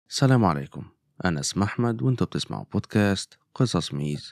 السلام عليكم أنا اسمي أحمد وأنتوا بتسمعوا بودكاست قصص ميز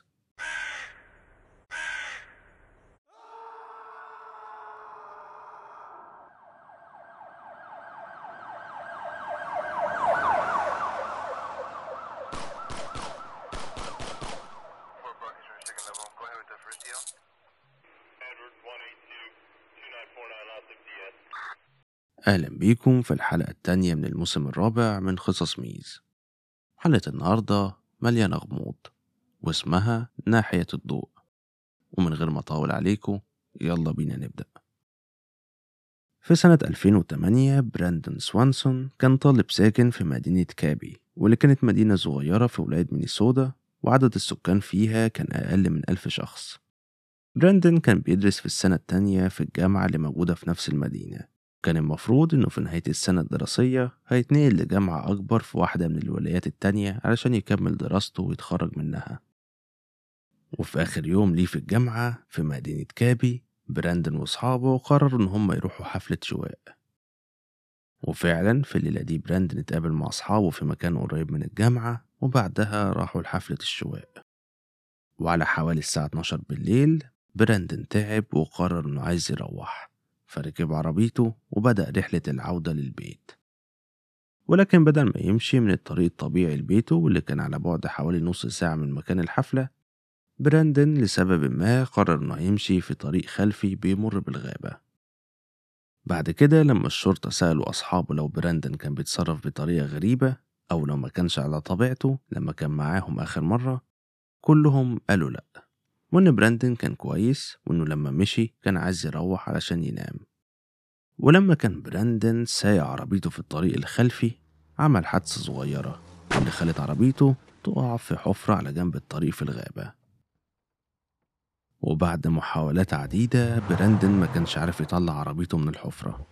Fort Buckets for second level. Go ahead with the first deal. Edward 182 2949 Los Diaz. أهلا بيكم في الحلقة التانية من الموسم الرابع من قصص ميز حلقة النهاردة مليانة غموض واسمها ناحية الضوء ومن غير ما أطول عليكم يلا بينا نبدأ في سنة 2008 براندون سوانسون كان طالب ساكن في مدينة كابي واللي كانت مدينة صغيرة في ولاية مينيسوتا وعدد السكان فيها كان أقل من ألف شخص براندون كان بيدرس في السنة التانية في الجامعة اللي موجودة في نفس المدينة كان المفروض إنه في نهاية السنة الدراسية هيتنقل لجامعة أكبر في واحدة من الولايات التانية علشان يكمل دراسته ويتخرج منها وفي آخر يوم ليه في الجامعة في مدينة كابي براندن وأصحابه قرروا إن هم يروحوا حفلة شواء وفعلا في الليلة دي براندن اتقابل مع أصحابه في مكان قريب من الجامعة وبعدها راحوا لحفلة الشواء وعلى حوالي الساعة 12 بالليل براندن تعب وقرر إنه عايز يروح فركب عربيته وبدأ رحلة العودة للبيت ولكن بدل ما يمشي من الطريق الطبيعي لبيته واللي كان على بعد حوالي نص ساعة من مكان الحفلة براندن لسبب ما قرر إنه يمشي في طريق خلفي بيمر بالغابة بعد كده لما الشرطة سألوا أصحابه لو براندن كان بيتصرف بطريقة غريبة أو لو ما كانش على طبيعته لما كان معاهم آخر مرة كلهم قالوا لأ وإن براندن كان كويس وإنه لما مشي كان عايز يروح علشان ينام ولما كان براندن سايق عربيته في الطريق الخلفي عمل حادثة صغيرة اللي خلت عربيته تقع في حفرة على جنب الطريق في الغابة وبعد محاولات عديدة براندن ما كانش عارف يطلع عربيته من الحفرة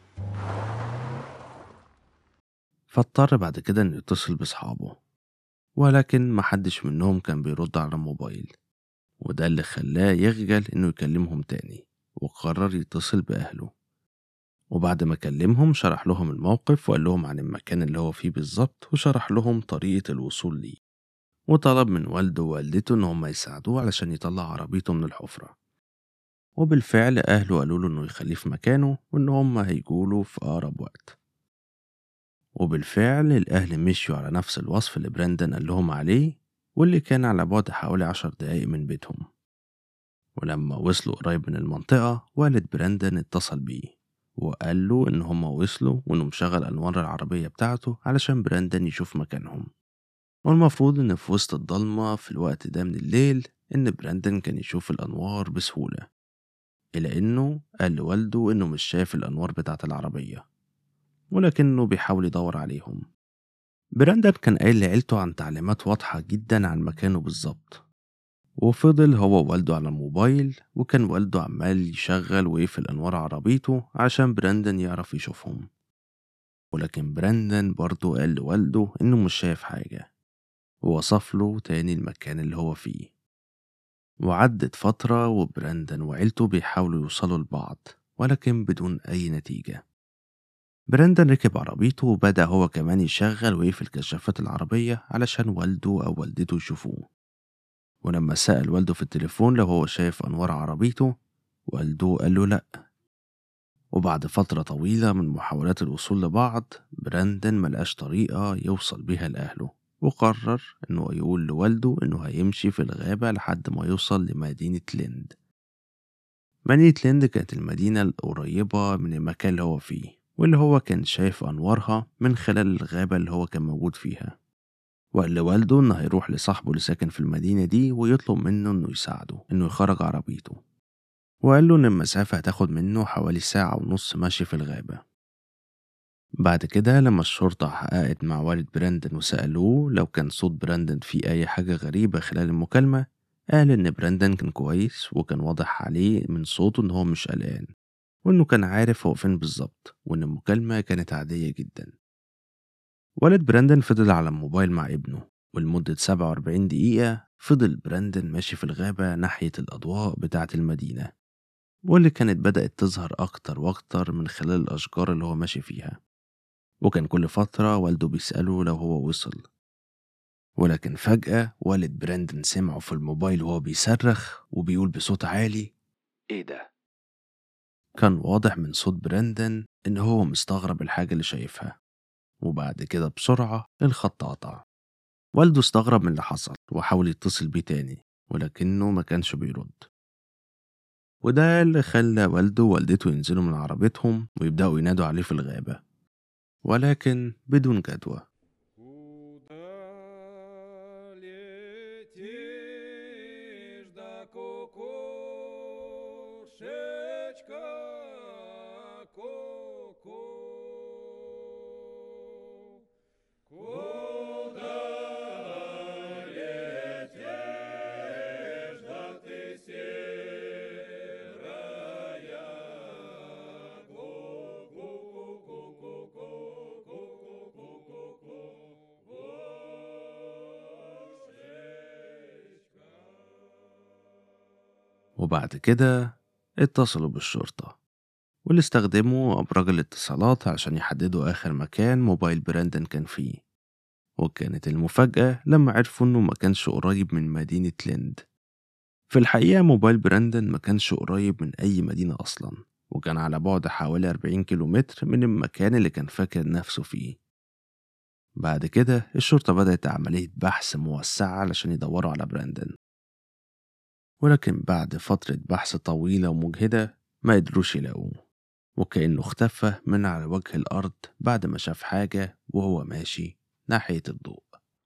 فاضطر بعد كده انه يتصل بأصحابه ولكن محدش منهم كان بيرد على الموبايل وده اللي خلاه يخجل إنه يكلمهم تاني وقرر يتصل بأهله وبعد ما كلمهم شرح لهم الموقف وقال لهم عن المكان اللي هو فيه بالظبط وشرح لهم طريقة الوصول ليه وطلب من والده ووالدته إن هما يساعدوه علشان يطلع عربيته من الحفرة وبالفعل أهله قالوا له إنه يخليه في مكانه وإن هما هيجوله في أقرب وقت وبالفعل الأهل مشيوا على نفس الوصف اللي براندن قال لهم عليه واللي كان على بعد حوالي عشر دقايق من بيتهم ولما وصلوا قريب من المنطقة والد براندن اتصل بيه وقال له إن هما وصلوا وإنه مشغل أنوار العربية بتاعته علشان براندن يشوف مكانهم والمفروض إن في وسط الضلمة في الوقت ده من الليل إن براندن كان يشوف الأنوار بسهولة إلى إنه قال لوالده إنه مش شايف الأنوار بتاعة العربية ولكنه بيحاول يدور عليهم براندن كان قايل لعيلته عن تعليمات واضحة جدا عن مكانه بالظبط وفضل هو ووالده على الموبايل وكان والده عمال يشغل ويقفل أنوار عربيته عشان براندن يعرف يشوفهم ولكن براندن برضه قال لوالده إنه مش شايف حاجة ووصف له تاني المكان اللي هو فيه وعدت فترة وبراندن وعيلته بيحاولوا يوصلوا لبعض ولكن بدون أي نتيجة براندن ركب عربيته وبدأ هو كمان يشغل ويقفل كشافات العربية علشان والده أو والدته يشوفوه ولما سأل والده في التليفون لو هو شايف أنوار عربيته والده قال له لأ وبعد فترة طويلة من محاولات الوصول لبعض براندن ملقاش طريقة يوصل بيها لأهله وقرر إنه يقول لوالده إنه هيمشي في الغابة لحد ما يوصل لمدينة ليند مدينة ليند كانت المدينة القريبة من المكان اللي هو فيه واللي هو كان شايف أنوارها من خلال الغابة اللي هو كان موجود فيها وقال لوالده إنه هيروح لصاحبه اللي ساكن في المدينة دي ويطلب منه إنه يساعده إنه يخرج عربيته وقال له إن المسافة هتاخد منه حوالي ساعة ونص مشي في الغابة بعد كده لما الشرطة حققت مع والد براندن وسألوه لو كان صوت براندن فيه أي حاجة غريبة خلال المكالمة قال إن براندن كان كويس وكان واضح عليه من صوته إن هو مش قلقان وإنه كان عارف هو فين بالظبط وإن المكالمة كانت عادية جدا والد براندن فضل على الموبايل مع ابنه ولمدة 47 دقيقة فضل براندن ماشي في الغابة ناحية الأضواء بتاعة المدينة واللي كانت بدأت تظهر أكتر وأكتر من خلال الأشجار اللي هو ماشي فيها وكان كل فترة والده بيسأله لو هو وصل ولكن فجأة والد براندن سمعه في الموبايل وهو بيصرخ وبيقول بصوت عالي ايه ده؟ كان واضح من صوت براندن إن هو مستغرب الحاجة اللي شايفها وبعد كده بسرعة الخط قطع والده استغرب من اللي حصل وحاول يتصل بيه تاني ولكنه ما كانش بيرد وده اللي خلى والده ووالدته ينزلوا من عربيتهم ويبدأوا ينادوا عليه في الغابة ولكن بدون جدوى Куда летишь, да кукушечка, ку-ку? Куда летишь, да ты серая, وبعد كده اتصلوا بالشرطة واللي استخدموا أبراج الاتصالات عشان يحددوا آخر مكان موبايل براندن كان فيه وكانت المفاجأة لما عرفوا إنه ما كانش قريب من مدينة ليند في الحقيقة موبايل براندن ما كانش قريب من أي مدينة أصلا وكان على بعد حوالي 40 كيلومتر من المكان اللي كان فاكر نفسه فيه بعد كده الشرطة بدأت عملية بحث موسعة علشان يدوروا على براندن ولكن بعد فترة بحث طويلة ومجهدة ما قدروش يلاقوه وكأنه اختفى من على وجه الأرض بعد ما شاف حاجة وهو ماشي ناحية الضوء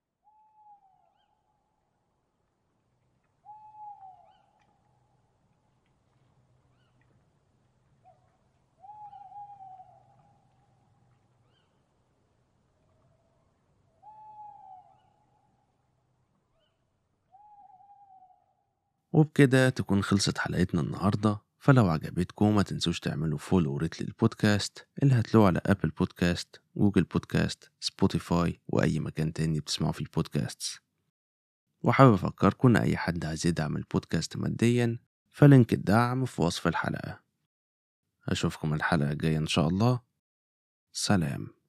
وبكده تكون خلصت حلقتنا النهاردة فلو عجبتكم ما تنسوش تعملوا فولو وريت للبودكاست اللي هتلاقوه على أبل بودكاست جوجل بودكاست سبوتيفاي وأي مكان تاني بتسمعوا فيه البودكاست وحابب أفكركم إن أي حد عايز يدعم البودكاست ماديا فلينك الدعم في وصف الحلقة أشوفكم الحلقة الجاية إن شاء الله سلام